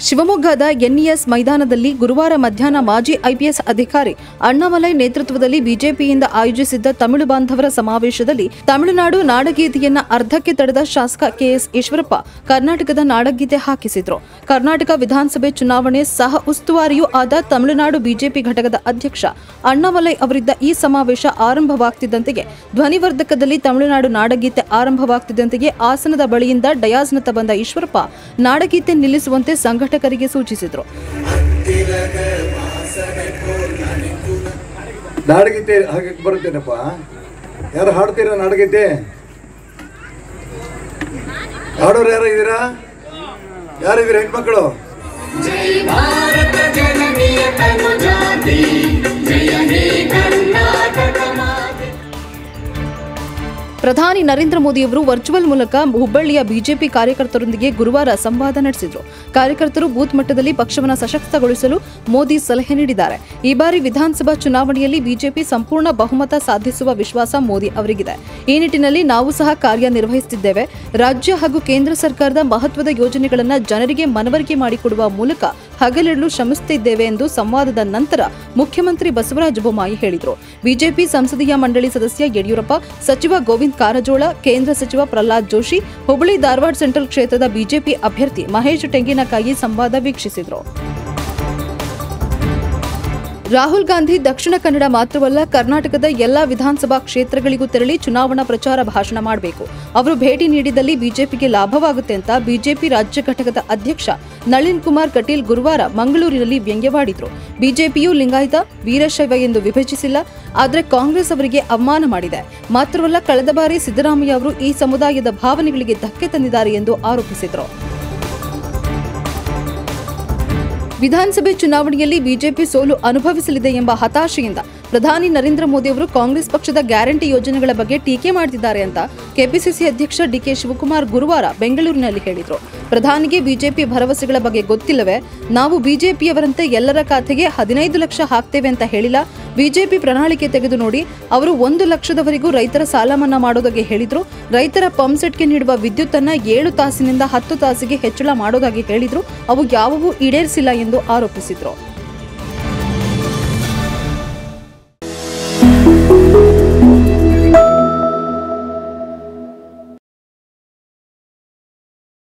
ಶಿವಮೊಗ್ಗದ ಎನ್ಇಎಸ್ ಮೈದಾನದಲ್ಲಿ ಗುರುವಾರ ಮಧ್ಯಾಹ್ನ ಮಾಜಿ ಐಪಿಎಸ್ ಅಧಿಕಾರಿ ಅಣ್ಣಾಮಲೈ ನೇತೃತ್ವದಲ್ಲಿ ಬಿಜೆಪಿಯಿಂದ ಆಯೋಜಿಸಿದ್ದ ತಮಿಳು ಬಾಂಧವರ ಸಮಾವೇಶದಲ್ಲಿ ತಮಿಳುನಾಡು ನಾಡಗೀತೆಯನ್ನ ಅರ್ಧಕ್ಕೆ ತಡೆದ ಶಾಸಕ ಕೆಎಸ್ ಈಶ್ವರಪ್ಪ ಕರ್ನಾಟಕದ ನಾಡಗೀತೆ ಹಾಕಿಸಿದ್ರು ಕರ್ನಾಟಕ ವಿಧಾನಸಭೆ ಚುನಾವಣೆ ಸಹ ಉಸ್ತುವಾರಿಯೂ ಆದ ತಮಿಳುನಾಡು ಬಿಜೆಪಿ ಘಟಕದ ಅಧ್ಯಕ್ಷ ಅಣ್ಣಾಮಲೈ ಅವರಿದ್ದ ಈ ಸಮಾವೇಶ ಆರಂಭವಾಗ್ತಿದ್ದಂತೆಯೇ ಧ್ವನಿವರ್ಧಕದಲ್ಲಿ ತಮಿಳುನಾಡು ನಾಡಗೀತೆ ಆರಂಭವಾಗ್ತಿದ್ದಂತೆಯೇ ಆಸನದ ಬಳಿಯಿಂದ ಡಯಾಸ್ನತ್ತ ಬಂದ ಈಶ್ವರಪ್ಪ ನಾಡಗೀತೆ ನಿಲ್ಲಿಸುವಂತೆ ಸಂಘಟಕರಿಗೆ ಸೂಚಿಸಿದರು ನಾಡಗೀತೆ ಹಾಕಕ್ಕೆ ಬರುತ್ತೇನಪ್ಪ ಯಾರು ಹಾಡ್ತೀರಾ ನಾಡಗೀತೆ ಹಾಡೋರು ಯಾರು ಇದ್ದೀರಾ ಯಾರಿದ್ದೀರಾ ಹೆಣ್ಮಕ್ಳು जय भारत जननीय तनु जाति जय हे कर्नाटक माते ಪ್ರಧಾನಿ ನರೇಂದ್ರ ಮೋದಿಯವರು ವರ್ಚುವಲ್ ಮೂಲಕ ಹುಬ್ಬಳ್ಳಿಯ ಬಿಜೆಪಿ ಕಾರ್ಯಕರ್ತರೊಂದಿಗೆ ಗುರುವಾರ ಸಂವಾದ ನಡೆಸಿದರು ಕಾರ್ಯಕರ್ತರು ಬೂತ್ ಮಟ್ಟದಲ್ಲಿ ಪಕ್ಷವನ್ನು ಸಶಕ್ತಗೊಳಿಸಲು ಮೋದಿ ಸಲಹೆ ನೀಡಿದ್ದಾರೆ ಈ ಬಾರಿ ವಿಧಾನಸಭಾ ಚುನಾವಣೆಯಲ್ಲಿ ಬಿಜೆಪಿ ಸಂಪೂರ್ಣ ಬಹುಮತ ಸಾಧಿಸುವ ವಿಶ್ವಾಸ ಮೋದಿ ಅವರಿಗಿದೆ ಈ ನಿಟ್ಟಿನಲ್ಲಿ ನಾವು ಸಹ ಕಾರ್ಯನಿರ್ವಹಿಸುತ್ತಿದ್ದೇವೆ ರಾಜ್ಯ ಹಾಗೂ ಕೇಂದ್ರ ಸರ್ಕಾರದ ಮಹತ್ವದ ಯೋಜನೆಗಳನ್ನು ಜನರಿಗೆ ಮನವರಿಕೆ ಮಾಡಿಕೊಡುವ ಮೂಲಕ ಹಗಲಿರುಳು ಶ್ರಮಿಸುತ್ತಿದ್ದೇವೆ ಎಂದು ಸಂವಾದದ ನಂತರ ಮುಖ್ಯಮಂತ್ರಿ ಬಸವರಾಜ ಬೊಮ್ಮಾಯಿ ಹೇಳಿದರು ಬಿಜೆಪಿ ಸಂಸದೀಯ ಮಂಡಳಿ ಸದಸ್ಯ ಯಡಿಯೂರಪ್ಪ ಸಚಿವ ಗೋವಿಂದ್ ಕಾರಜೋಳ ಕೇಂದ್ರ ಸಚಿವ ಪ್ರಹ್ಲಾದ್ ಜೋಶಿ ಹುಬ್ಬಳ್ಳಿ ಧಾರವಾಡ ಸೆಂಟ್ರಲ್ ಕ್ಷೇತ್ರದ ಬಿಜೆಪಿ ಅಭ್ಯರ್ಥಿ ಮಹೇಶ್ ತೆಂಗಿನಕಾಯಿ ಸಂವಾದ ವೀಕ್ಷಿಸಿದರು ರಾಹುಲ್ ಗಾಂಧಿ ದಕ್ಷಿಣ ಕನ್ನಡ ಮಾತ್ರವಲ್ಲ ಕರ್ನಾಟಕದ ಎಲ್ಲಾ ವಿಧಾನಸಭಾ ಕ್ಷೇತ್ರಗಳಿಗೂ ತೆರಳಿ ಚುನಾವಣಾ ಪ್ರಚಾರ ಭಾಷಣ ಮಾಡಬೇಕು ಅವರು ಭೇಟಿ ನೀಡಿದಲ್ಲಿ ಬಿಜೆಪಿಗೆ ಲಾಭವಾಗುತ್ತೆ ಅಂತ ಬಿಜೆಪಿ ರಾಜ್ಯ ಘಟಕದ ಅಧ್ಯಕ್ಷ ನಳಿನ್ ಕುಮಾರ್ ಕಟೀಲ್ ಗುರುವಾರ ಮಂಗಳೂರಿನಲ್ಲಿ ವ್ಯಂಗ್ಯವಾಡಿದ್ರು ಬಿಜೆಪಿಯು ಲಿಂಗಾಯತ ವೀರಶೈವ ಎಂದು ವಿಭಜಿಸಿಲ್ಲ ಆದರೆ ಕಾಂಗ್ರೆಸ್ ಅವರಿಗೆ ಅವಮಾನ ಮಾಡಿದೆ ಮಾತ್ರವಲ್ಲ ಕಳೆದ ಬಾರಿ ಸಿದ್ದರಾಮಯ್ಯ ಅವರು ಈ ಸಮುದಾಯದ ಭಾವನೆಗಳಿಗೆ ಧಕ್ಕೆ ತಂದಿದ್ದಾರೆ ಎಂದು ಆರೋಪಿಸಿದರು ವಿಧಾನಸಭೆ ಚುನಾವಣೆಯಲ್ಲಿ ಬಿಜೆಪಿ ಸೋಲು ಅನುಭವಿಸಲಿದೆ ಎಂಬ ಹತಾಶೆಯಿಂದ ಪ್ರಧಾನಿ ನರೇಂದ್ರ ಮೋದಿ ಅವರು ಕಾಂಗ್ರೆಸ್ ಪಕ್ಷದ ಗ್ಯಾರಂಟಿ ಯೋಜನೆಗಳ ಬಗ್ಗೆ ಟೀಕೆ ಮಾಡ್ತಿದ್ದಾರೆ ಅಂತ ಕೆಪಿಸಿಸಿ ಅಧ್ಯಕ್ಷ ಡಿಕೆ ಶಿವಕುಮಾರ್ ಗುರುವಾರ ಬೆಂಗಳೂರಿನಲ್ಲಿ ಹೇಳಿದರು ಪ್ರಧಾನಿಗೆ ಬಿಜೆಪಿ ಭರವಸೆಗಳ ಬಗ್ಗೆ ಗೊತ್ತಿಲ್ಲವೇ ನಾವು ಬಿಜೆಪಿಯವರಂತೆ ಎಲ್ಲರ ಖಾತೆಗೆ ಹದಿನೈದು ಲಕ್ಷ ಹಾಕ್ತೇವೆ ಅಂತ ಹೇಳಿಲ್ಲ ಬಿಜೆಪಿ ಪ್ರಣಾಳಿಕೆ ತೆಗೆದು ನೋಡಿ ಅವರು ಒಂದು ಲಕ್ಷದವರೆಗೂ ರೈತರ ಸಾಲ ಮನ್ನಾ ಮಾಡೋದಾಗಿ ಹೇಳಿದ್ರು ರೈತರ ಪಂಪ್ಸೆಟ್ಗೆ ನೀಡುವ ವಿದ್ಯುತ್ ಅನ್ನ ಏಳು ತಾಸಿನಿಂದ ಹತ್ತು ತಾಸಿಗೆ ಹೆಚ್ಚಳ ಮಾಡೋದಾಗಿ ಹೇಳಿದ್ರು ಅವು ಯಾವುವೂ ಈಡೇರಿಸಿಲ್ಲ ಎಂದು ಆರೋಪಿಸಿದ್ರು